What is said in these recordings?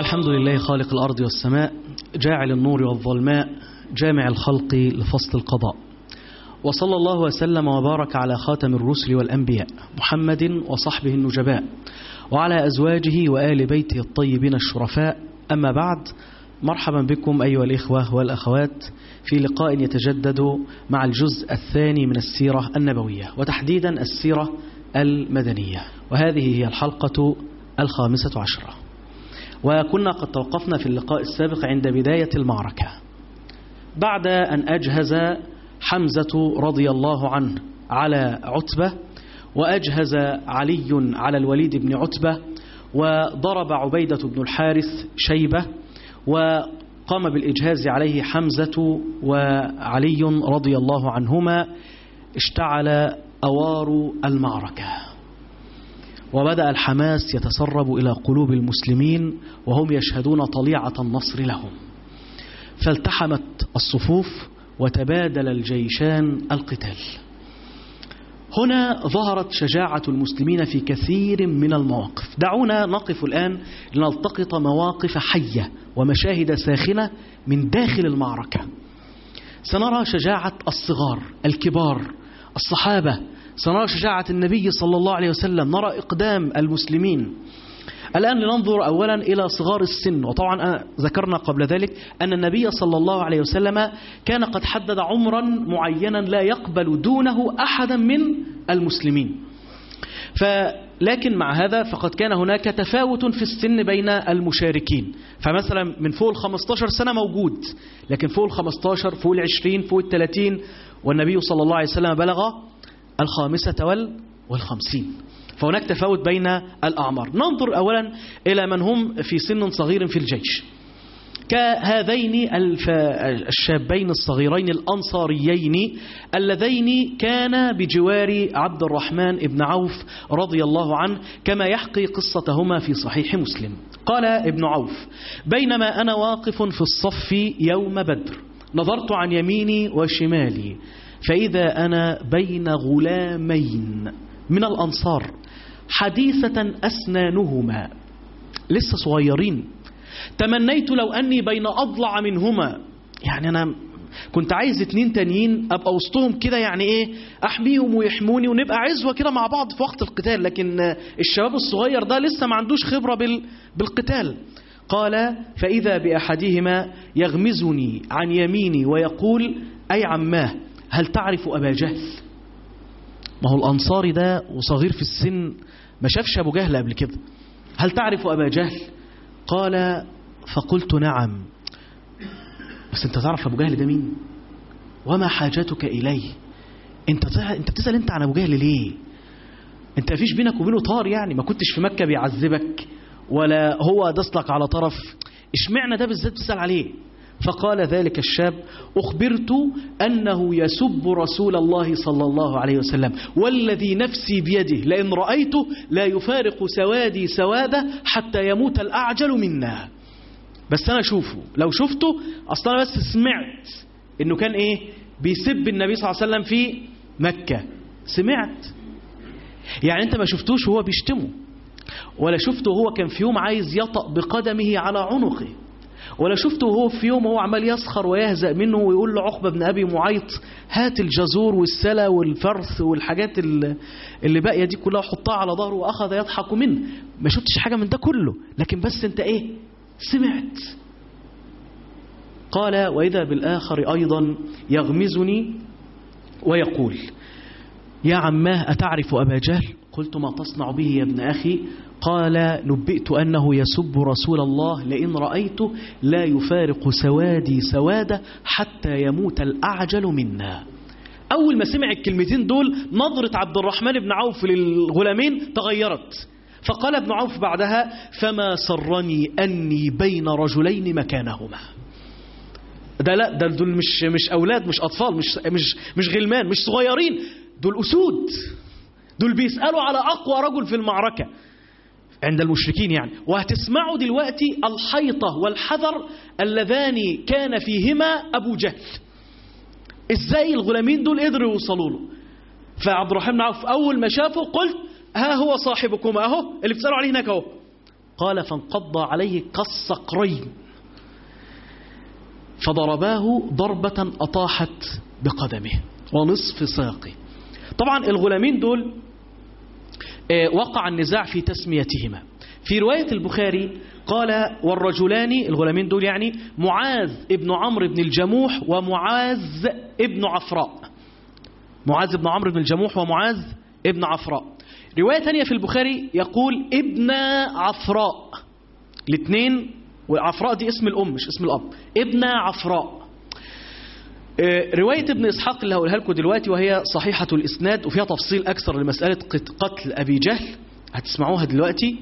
الحمد لله خالق الأرض والسماء جاعل النور والظلماء جامع الخلق لفصل القضاء وصلى الله وسلم وبارك على خاتم الرسل والأنبياء محمد وصحبه النجباء وعلى أزواجه وآل بيته الطيبين الشرفاء أما بعد مرحبا بكم أيها الإخوة والأخوات في لقاء يتجدد مع الجزء الثاني من السيرة النبوية وتحديدا السيرة المدنية وهذه هي الحلقة الخامسة عشرة وكنا قد توقفنا في اللقاء السابق عند بداية المعركة بعد أن أجهز حمزة رضي الله عنه على عتبة وأجهز علي على الوليد بن عتبة وضرب عبيدة بن الحارث شيبة وقام بالإجهاز عليه حمزة وعلي رضي الله عنهما اشتعل أوار المعركة وبدأ الحماس يتسرب إلى قلوب المسلمين وهم يشهدون طليعة النصر لهم فالتحمت الصفوف وتبادل الجيشان القتال هنا ظهرت شجاعة المسلمين في كثير من المواقف دعونا نقف الآن لنلتقط مواقف حية ومشاهد ساخنة من داخل المعركة سنرى شجاعة الصغار الكبار الصحابة سنرى شجاعة النبي صلى الله عليه وسلم نرى إقدام المسلمين الآن لننظر أولا إلى صغار السن وطبعا ذكرنا قبل ذلك أن النبي صلى الله عليه وسلم كان قد حدد عمرا معينا لا يقبل دونه أحدا من المسلمين فلكن مع هذا فقد كان هناك تفاوت في السن بين المشاركين فمثلا من فوق ال 15 سنة موجود لكن فوق ال 15 فوق ال 20 فوق ال 30 والنبي صلى الله عليه وسلم بلغ الخامسة والخمسين فهناك تفاوت بين الأعمار ننظر أولا إلى من هم في سن صغير في الجيش كهذين الشابين الصغيرين الأنصاريين اللذين كان بجوار عبد الرحمن بن عوف رضي الله عنه كما يحكي قصتهما في صحيح مسلم قال ابن عوف بينما أنا واقف في الصف يوم بدر نظرت عن يميني وشمالي فإذا أنا بين غلامين من الأنصار حديثة أسنانهما لسه صغيرين تمنيت لو أني بين أضلع منهما يعني أنا كنت عايز اتنين تانيين أبقى وسطهم كده يعني إيه أحميهم ويحموني ونبقى عزوة كده مع بعض في وقت القتال لكن الشباب الصغير ده لسه ما عندوش خبرة بال... بالقتال قال فإذا بأحدهما يغمزني عن يميني ويقول أي عماه هل تعرف أبا جهل ما هو الأنصاري ده وصغير في السن ما شافش أبو جهل قبل كده هل تعرف أبا جهل قال فقلت نعم بس انت تعرف أبو جهل ده مين وما حاجتك إليه انت انت بتسأل انت عن أبو جهل ليه انت فيش بينك وبينه طار يعني ما كنتش في مكة بيعذبك ولا هو دسلك على طرف اشمعنى ده بالذات تسأل عليه فقال ذلك الشاب أخبرت أنه يسب رسول الله صلى الله عليه وسلم والذي نفسي بيده لئن رأيته لا يفارق سوادي سوادة حتى يموت الأعجل منا بس أنا شوفه لو شفته أصلا بس سمعت إنه كان إيه بيسب النبي صلى الله عليه وسلم في مكة سمعت يعني أنت ما شفتوش وهو بيشتمه ولا شفته هو كان في يوم عايز يطأ بقدمه على عنقه ولا شفته وهو في يوم هو عمال يسخر ويهزأ منه ويقول له عقبة بن أبي معيط هات الجزور والسلا والفرث والحاجات اللي باقية دي كلها حطها على ظهره وأخذ يضحك منه ما شفتش حاجة من ده كله لكن بس انت ايه سمعت قال وإذا بالآخر أيضا يغمزني ويقول يا عماه أتعرف أبا جهل قلت ما تصنع به يا ابن أخي قال نبئت أنه يسب رسول الله لئن رأيته لا يفارق سوادي سوادة حتى يموت الأعجل منا أول ما سمع الكلمتين دول نظرة عبد الرحمن بن عوف للغلامين تغيرت فقال ابن عوف بعدها فما سرني أني بين رجلين مكانهما ده لا ده دول مش مش أولاد مش أطفال مش مش مش غلمان مش صغيرين دول أسود دول بيسألوا على أقوى رجل في المعركة عند المشركين يعني وهتسمعوا دلوقتي الحيطة والحذر اللذان كان فيهما أبو جهل ازاي الغلامين دول قدروا يوصلوا له فعبد الرحمن بن عوف أول ما شافه قلت ها هو صاحبكم أهو اللي بتسألوا عليه هناك أهو قال فانقض عليه كالصقرين فضرباه ضربة أطاحت بقدمه ونصف ساقه طبعا الغلامين دول وقع النزاع في تسميتهما في رواية البخاري قال والرجلان الغلامين دول يعني معاذ ابن عمرو بن الجموح ومعاذ ابن عفراء معاذ بن عمرو بن الجموح ومعاذ ابن عفراء رواية تانية في البخاري يقول ابن عفراء الاثنين وعفراء دي اسم الأم مش اسم الأب ابن عفراء رواية ابن إسحاق اللي هقولها لكم دلوقتي وهي صحيحة الإسناد وفيها تفصيل أكثر لمسألة قتل أبي جهل هتسمعوها دلوقتي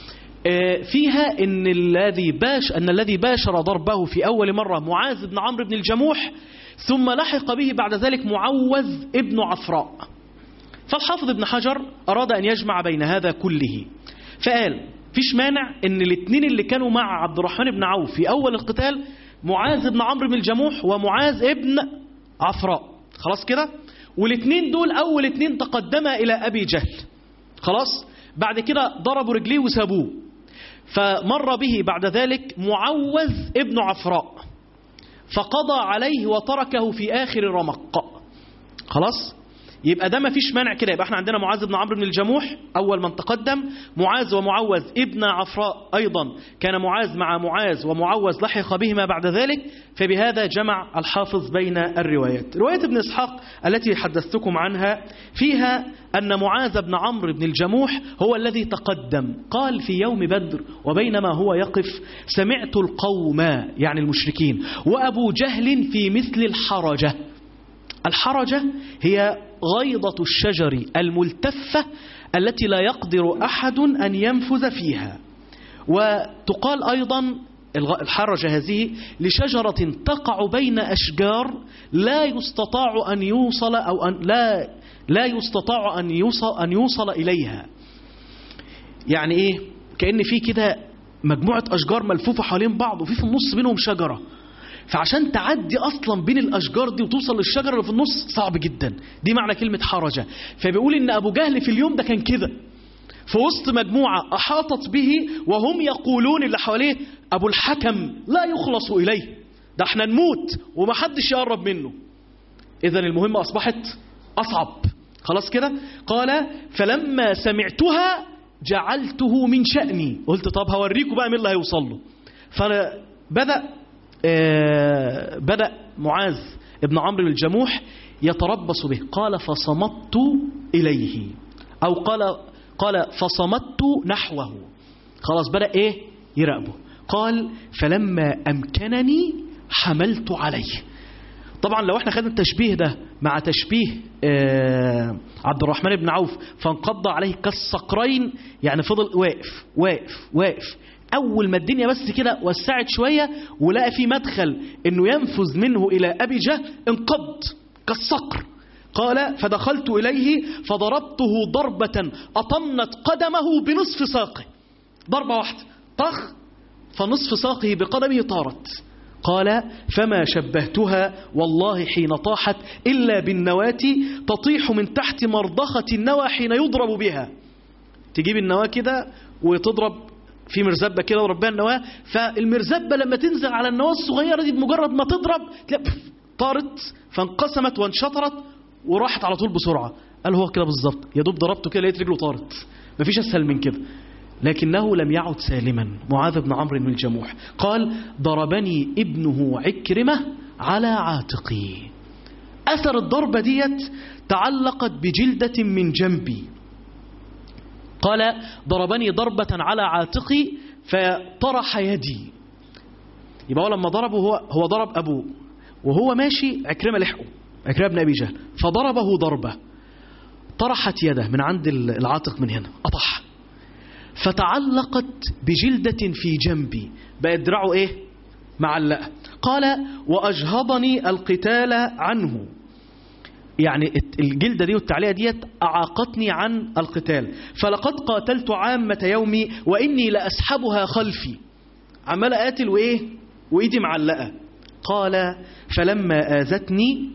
فيها ان الذي باش ان الذي باشر ضربه في اول مره معاذ بن عمرو بن الجموح ثم لحق به بعد ذلك معوذ ابن عفراء فالحافظ ابن حجر اراد ان يجمع بين هذا كله فقال فيش مانع ان الاثنين اللي كانوا مع عبد الرحمن بن عوف في اول القتال معاذ بن عمرو بن الجموح ومعاذ ابن عفراء خلاص كده والاثنين دول اول اثنين تقدما الى ابي جهل خلاص بعد كده ضربوا رجليه وسابوه فمر به بعد ذلك معوذ ابن عفراء فقضى عليه وتركه في آخر رمق خلاص يبقى ده ما فيش مانع كده يبقى احنا عندنا معاذ بن عمرو بن الجموح أول من تقدم معاذ ومعوذ ابن عفراء أيضا كان معاذ مع معاذ ومعوذ لحق بهما بعد ذلك فبهذا جمع الحافظ بين الروايات رواية ابن إسحاق التي حدثتكم عنها فيها أن معاذ بن عمرو بن الجموح هو الذي تقدم قال في يوم بدر وبينما هو يقف سمعت القوم يعني المشركين وأبو جهل في مثل الحرجة الحرجة هي غيضة الشجر الملتفة التي لا يقدر أحد أن ينفذ فيها وتقال أيضا الحرجة هذه لشجرة تقع بين أشجار لا يستطاع أن يوصل أو أن لا لا يستطاع أن يوصل أن يوصل إليها يعني إيه كأن في كده مجموعة أشجار ملفوفة حوالين بعض وفي في النص بينهم شجرة فعشان تعدي اصلا بين الاشجار دي وتوصل للشجره اللي في النص صعب جدا دي معنى كلمه حرجه فبيقول ان ابو جهل في اليوم ده كان كده في وسط مجموعه احاطت به وهم يقولون اللي حواليه ابو الحكم لا يخلص اليه ده احنا نموت ومحدش يقرب منه اذا المهمه اصبحت اصعب خلاص كده قال فلما سمعتها جعلته من شأني قلت طب هوريكم بقى مين اللي هيوصل له فبدأ آه بدأ معاذ ابن عمرو الجموح يتربص به قال فصمت إليه أو قال قال فصمت نحوه خلاص بدأ إيه يراقبه قال فلما أمكنني حملت عليه طبعا لو احنا خدنا التشبيه ده مع تشبيه آه عبد الرحمن بن عوف فانقض عليه كالصقرين يعني فضل واقف واقف واقف أول ما الدنيا بس كده وسعت شوية ولقى في مدخل إنه ينفذ منه إلى أبي جهل انقض كالصقر قال فدخلت إليه فضربته ضربة أطنت قدمه بنصف ساقه ضربة واحدة طخ فنصف ساقه بقدمه طارت قال فما شبهتها والله حين طاحت إلا بالنواتي تطيح من تحت مرضخة النوى حين يضرب بها تجيب النواة كده وتضرب في مرزبة كده وربها النواة فالمرزبة لما تنزل على النواة الصغيرة دي بمجرد ما تضرب تلاقي طارت فانقسمت وانشطرت وراحت على طول بسرعة قال هو كده بالظبط يا دوب ضربته كده لقيت رجله طارت مفيش أسهل من كده لكنه لم يعد سالما معاذ بن عمرو بن الجموح قال ضربني ابنه عكرمة على عاتقي أثر الضربة ديت تعلقت بجلدة من جنبي قال ضربني ضربة على عاتقي فطرح يدي يبقى هو لما ضربه هو, هو ضرب أبوه وهو ماشي عكرمة لحقه عكرمة بن أبي جهل فضربه ضربة طرحت يده من عند العاتق من هنا قطعها فتعلقت بجلدة في جنبي بقى دراعه ايه معلقة قال وأجهضني القتال عنه يعني الجلدة دي والتعليقة ديت أعاقتني عن القتال فلقد قاتلت عامة يومي وإني لأسحبها خلفي عمال قاتل وإيه وإيدي معلقة قال فلما آذتني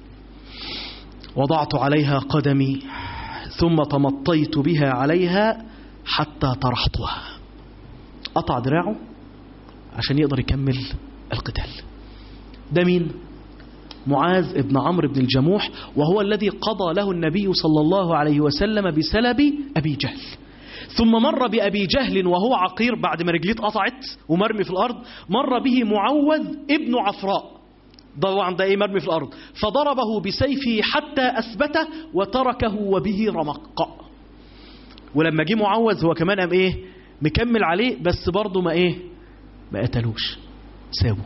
وضعت عليها قدمي ثم تمطيت بها عليها حتى طرحتها قطع دراعه عشان يقدر يكمل القتال ده مين معاذ ابن عمرو بن الجموح وهو الذي قضى له النبي صلى الله عليه وسلم بسلب أبي جهل ثم مر بأبي جهل وهو عقير بعد ما رجليه اتقطعت ومرمي في الأرض مر به معوذ ابن عفراء طبعا ده ايه مرمي في الأرض فضربه بسيفه حتى أثبته وتركه وبه رمق ولما جه معوذ هو كمان قام ايه مكمل عليه بس برضه ما ايه ما قتلوش سابه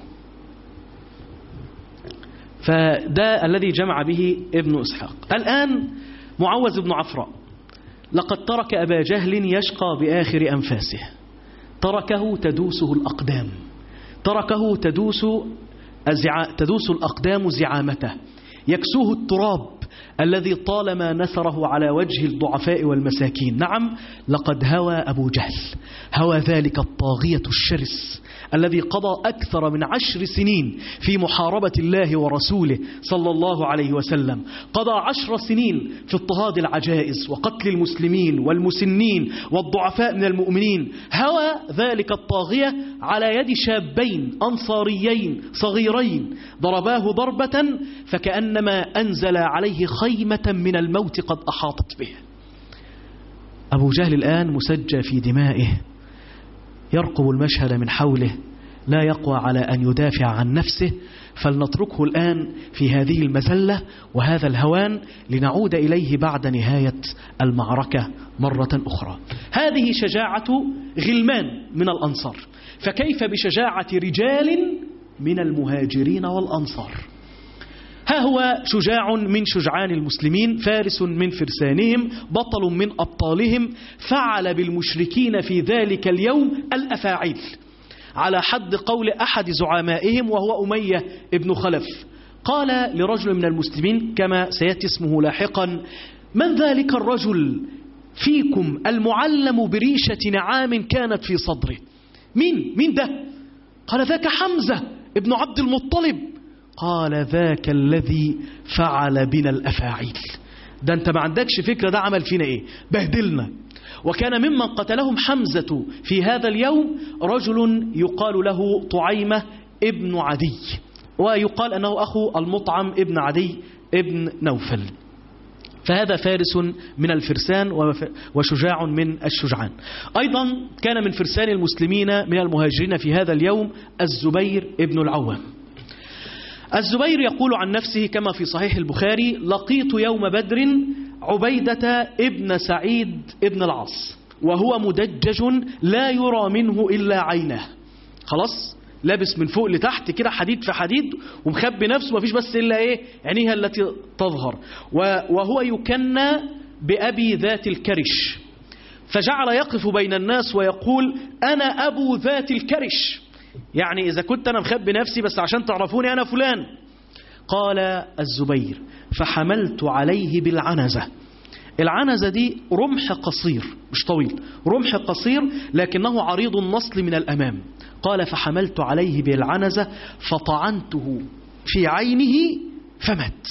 فده الذي جمع به ابن إسحاق الآن معوذ بن عفراء لقد ترك أبا جهل يشقى بآخر أنفاسه تركه تدوسه الأقدام تركه تدوس الزع... تدوس الأقدام زعامته يكسوه التراب الذي طالما نثره على وجه الضعفاء والمساكين نعم لقد هوى أبو جهل هوى ذلك الطاغية الشرس الذي قضى أكثر من عشر سنين في محاربة الله ورسوله صلى الله عليه وسلم قضى عشر سنين في اضطهاد العجائز وقتل المسلمين والمسنين والضعفاء من المؤمنين هوى ذلك الطاغية على يد شابين أنصاريين صغيرين ضرباه ضربة فكأنما أنزل عليه خيمة من الموت قد أحاطت به أبو جهل الآن مسجى في دمائه يرقب المشهد من حوله لا يقوى على أن يدافع عن نفسه فلنتركه الآن في هذه المزلة وهذا الهوان لنعود إليه بعد نهاية المعركة مرة أخرى هذه شجاعة غلمان من الأنصار فكيف بشجاعة رجال من المهاجرين والأنصار ها هو شجاع من شجعان المسلمين فارس من فرسانهم بطل من أبطالهم فعل بالمشركين في ذلك اليوم الأفاعيل على حد قول أحد زعمائهم وهو أمية ابن خلف قال لرجل من المسلمين كما سيأتي اسمه لاحقا من ذلك الرجل فيكم المعلم بريشة نعام كانت في صدره مين مين ده قال ذاك حمزة ابن عبد المطلب قال ذاك الذي فعل بنا الأفاعيل ده انت ما عندكش فكرة ده عمل فينا ايه بهدلنا وكان ممن قتلهم حمزة في هذا اليوم رجل يقال له طعيمة ابن عدي ويقال أنه أخو المطعم ابن عدي ابن نوفل فهذا فارس من الفرسان وشجاع من الشجعان أيضا كان من فرسان المسلمين من المهاجرين في هذا اليوم الزبير ابن العوام الزبير يقول عن نفسه كما في صحيح البخاري لقيت يوم بدر عبيدة ابن سعيد ابن العاص وهو مدجج لا يرى منه إلا عيناه خلاص لابس من فوق لتحت كده حديد في حديد ومخبي نفسه مفيش بس إلا إيه عينيها التي تظهر وهو يكنى بأبي ذات الكرش فجعل يقف بين الناس ويقول أنا أبو ذات الكرش يعني إذا كنت أنا مخبي نفسي بس عشان تعرفوني أنا فلان قال الزبير فحملت عليه بالعنزة العنزة دي رمح قصير مش طويل رمح قصير لكنه عريض النصل من الأمام قال فحملت عليه بالعنزة فطعنته في عينه فمات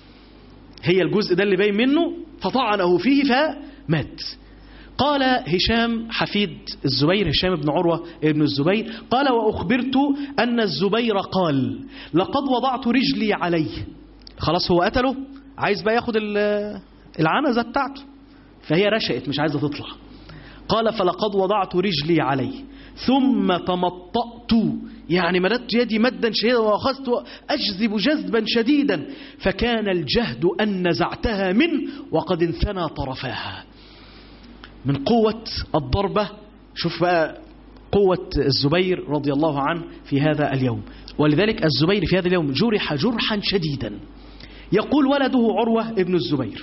هي الجزء ده اللي باين منه فطعنه فيه فمات قال هشام حفيد الزبير هشام بن عروة ابن الزبير قال وأخبرت أن الزبير قال لقد وضعت رجلي عليه خلاص هو قتله عايز بقى ياخد العنزة بتاعته فهي رشقت مش عايزة تطلع قال فلقد وضعت رجلي عليه ثم تمطأت يعني مددت يدي مدا شديدا وأخذت أجذب جذبا شديدا فكان الجهد أن نزعتها منه وقد انثنى طرفاها من قوة الضربة شوف بقى قوة الزبير رضي الله عنه في هذا اليوم ولذلك الزبير في هذا اليوم جرح جرحا شديدا يقول ولده عروة ابن الزبير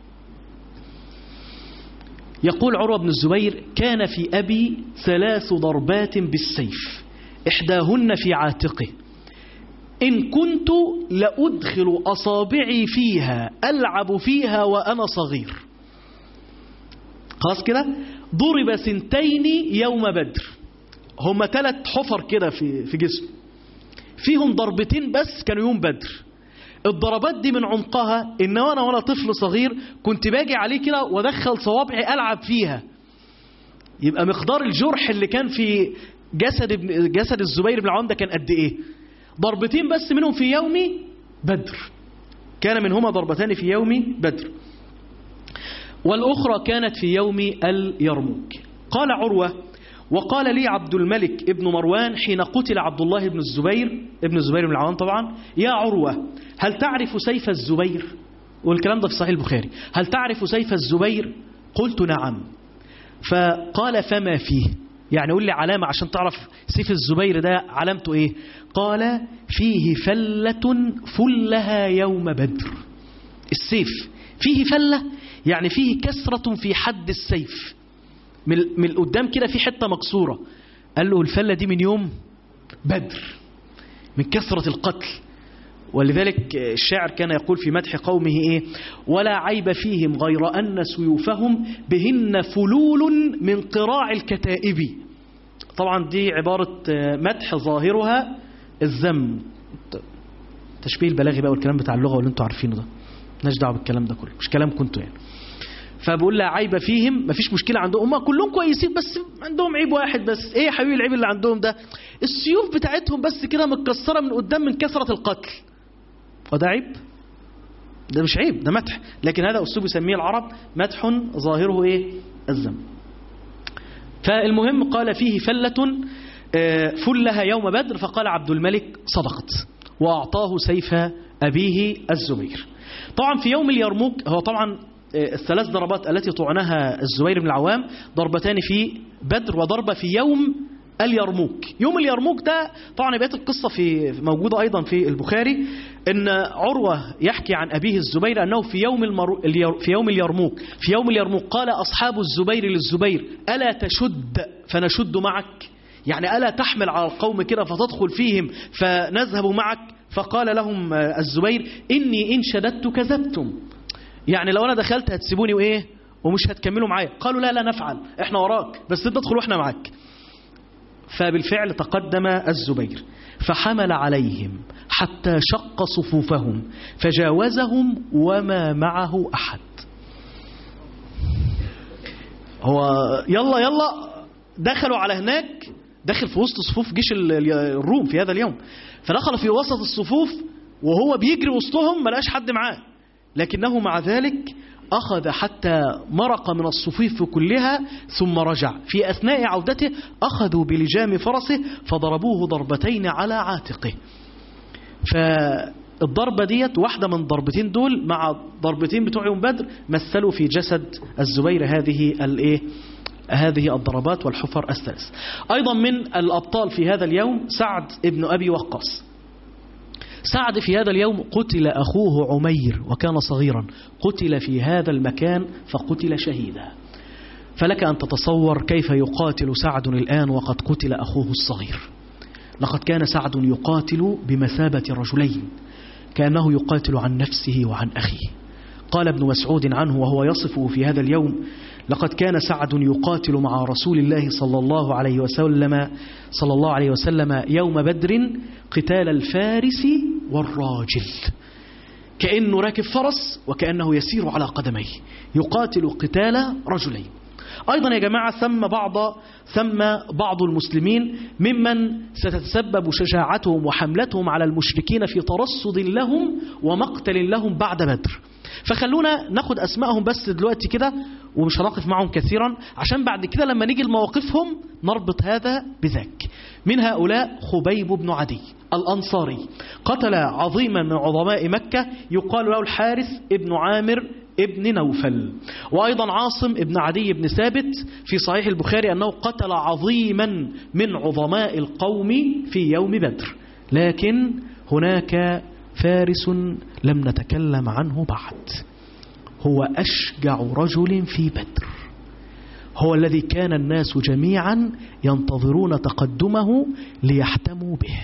يقول عروة بن الزبير كان في أبي ثلاث ضربات بالسيف إحداهن في عاتقه إن كنت لأدخل أصابعي فيها ألعب فيها وأنا صغير خلاص كده ضرب سنتين يوم بدر هما ثلاث حفر كده في في جسمه فيهم ضربتين بس كانوا يوم بدر الضربات دي من عمقها ان وانا وانا طفل صغير كنت باجي عليه كده وادخل صوابعي العب فيها يبقى مقدار الجرح اللي كان في جسد ابن جسد الزبير بن العوام ده كان قد ايه ضربتين بس منهم في يوم بدر كان منهما ضربتان في يوم بدر والأخرى كانت في يوم اليرموك قال عروة وقال لي عبد الملك ابن مروان حين قتل عبد الله بن الزبير ابن الزبير بن العوام طبعا يا عروة هل تعرف سيف الزبير والكلام ده في صحيح البخاري هل تعرف سيف الزبير قلت نعم فقال فما فيه يعني قول لي علامة عشان تعرف سيف الزبير ده علامته ايه قال فيه فلة فلها يوم بدر السيف فيه فلة يعني فيه كسرة في حد السيف من من قدام كده في حتة مكسورة قال له الفلة دي من يوم بدر من كثرة القتل ولذلك الشاعر كان يقول في مدح قومه إيه ولا عيب فيهم غير أن سيوفهم بهن فلول من قراع الكتائب طبعا دي عبارة مدح ظاهرها الذم تشبيه البلاغي بقى والكلام بتاع اللغة واللي انتوا عارفينه ده مالناش دعوه بالكلام ده كله مش كلام كنتوا يعني فبقول لا عيب فيهم مفيش مشكله عندهم هم كلهم كويسين بس عندهم عيب واحد بس ايه يا حبيبي العيب اللي عندهم ده السيوف بتاعتهم بس كده متكسره من قدام من كثره القتل وده عيب ده مش عيب ده مدح لكن هذا اسلوب يسميه العرب مدح ظاهره ايه الذم فالمهم قال فيه فلة فلها يوم بدر فقال عبد الملك صدقت وأعطاه سيف أبيه الزبير طبعا في يوم اليرموك هو طبعا الثلاث ضربات التي طعنها الزبير بن العوام ضربتان في بدر وضربة في يوم اليرموك يوم اليرموك ده طبعا بقيت القصة في موجودة أيضا في البخاري إن عروة يحكي عن أبيه الزبير أنه في يوم المر... في يوم اليرموك في يوم اليرموك قال أصحاب الزبير للزبير ألا تشد فنشد معك يعني ألا تحمل على القوم كده فتدخل فيهم فنذهب معك فقال لهم الزبير إني إن شددت كذبتم يعني لو أنا دخلت هتسيبوني وإيه ومش هتكملوا معايا قالوا لا لا نفعل احنا وراك بس تدخل واحنا معاك فبالفعل تقدم الزبير فحمل عليهم حتى شق صفوفهم فجاوزهم وما معه أحد هو يلا يلا دخلوا على هناك دخل في وسط صفوف جيش الروم في هذا اليوم فدخل في وسط الصفوف وهو بيجري وسطهم ما لقاش حد معاه لكنه مع ذلك أخذ حتى مرق من الصفوف كلها ثم رجع في أثناء عودته أخذوا بلجام فرسه فضربوه ضربتين على عاتقه فالضربة ديت واحدة من ضربتين دول مع ضربتين بتوع يوم بدر مثلوا في جسد الزبير هذه الايه هذه الضربات والحفر الثلاث أيضا من الأبطال في هذا اليوم سعد ابن أبي وقاص سعد في هذا اليوم قتل أخوه عمير وكان صغيرا قتل في هذا المكان فقتل شهيدا فلك أن تتصور كيف يقاتل سعد الآن وقد قتل أخوه الصغير لقد كان سعد يقاتل بمثابة رجلين كأنه يقاتل عن نفسه وعن أخيه قال ابن مسعود عنه وهو يصفه في هذا اليوم لقد كان سعد يقاتل مع رسول الله صلى الله عليه وسلم صلى الله عليه وسلم يوم بدر قتال الفارس والراجل كأنه راكب فرس وكأنه يسير على قدميه يقاتل قتال رجلين أيضا يا جماعة ثم بعض ثم بعض المسلمين ممن ستتسبب شجاعتهم وحملتهم على المشركين في ترصد لهم ومقتل لهم بعد بدر فخلونا ناخد أسمائهم بس دلوقتي كده ومش هنقف معهم كثيرا عشان بعد كده لما نيجي لمواقفهم نربط هذا بذاك من هؤلاء خبيب بن عدي الأنصاري قتل عظيما من عظماء مكة يقال له الحارث ابن عامر ابن نوفل وأيضا عاصم ابن عدي بن ثابت في صحيح البخاري أنه قتل عظيما من عظماء القوم في يوم بدر لكن هناك فارس لم نتكلم عنه بعد هو أشجع رجل في بدر هو الذي كان الناس جميعا ينتظرون تقدمه ليحتموا به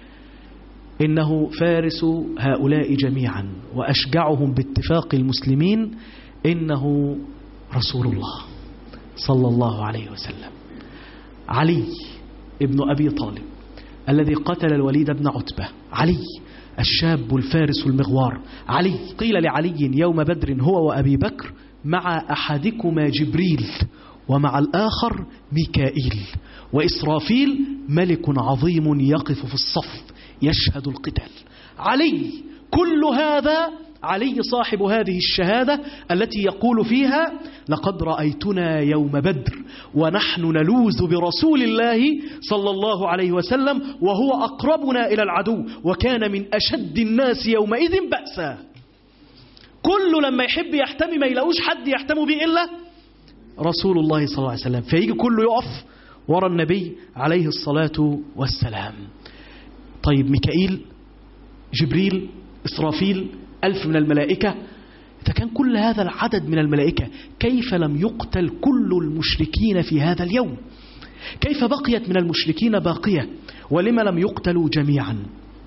إنه فارس هؤلاء جميعا وأشجعهم باتفاق المسلمين إنه رسول الله صلى الله عليه وسلم علي ابن أبي طالب الذي قتل الوليد بن عتبة علي الشاب الفارس المغوار علي قيل لعلي يوم بدر هو وأبي بكر مع أحدكما جبريل ومع الآخر ميكائيل وإسرافيل ملك عظيم يقف في الصف يشهد القتال علي كل هذا علي صاحب هذه الشهادة التي يقول فيها لقد رأيتنا يوم بدر ونحن نلوذ برسول الله صلى الله عليه وسلم وهو أقربنا إلى العدو وكان من أشد الناس يومئذ بأسا كل لما يحب يحتمي ما يلاقوش حد يحتموا به إلا رسول الله صلى الله عليه وسلم فيجي كله يقف ورا النبي عليه الصلاة والسلام طيب ميكائيل جبريل إسرافيل ألف من الملائكة إذا كان كل هذا العدد من الملائكة كيف لم يقتل كل المشركين في هذا اليوم كيف بقيت من المشركين باقية ولما لم يقتلوا جميعا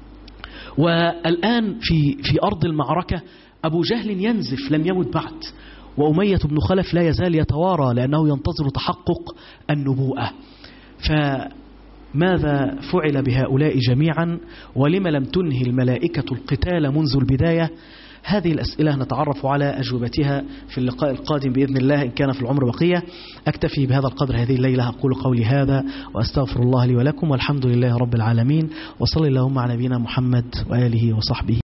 والآن في, في أرض المعركة أبو جهل ينزف لم يمت بعد وأمية بن خلف لا يزال يتوارى لأنه ينتظر تحقق النبوءة فماذا فعل بهؤلاء جميعا ولم لم تنهي الملائكة القتال منذ البداية هذه الأسئلة نتعرف على أجوبتها في اللقاء القادم بإذن الله إن كان في العمر بقية أكتفي بهذا القدر هذه الليلة أقول قولي هذا وأستغفر الله لي ولكم والحمد لله رب العالمين وصلي اللهم على نبينا محمد وآله وصحبه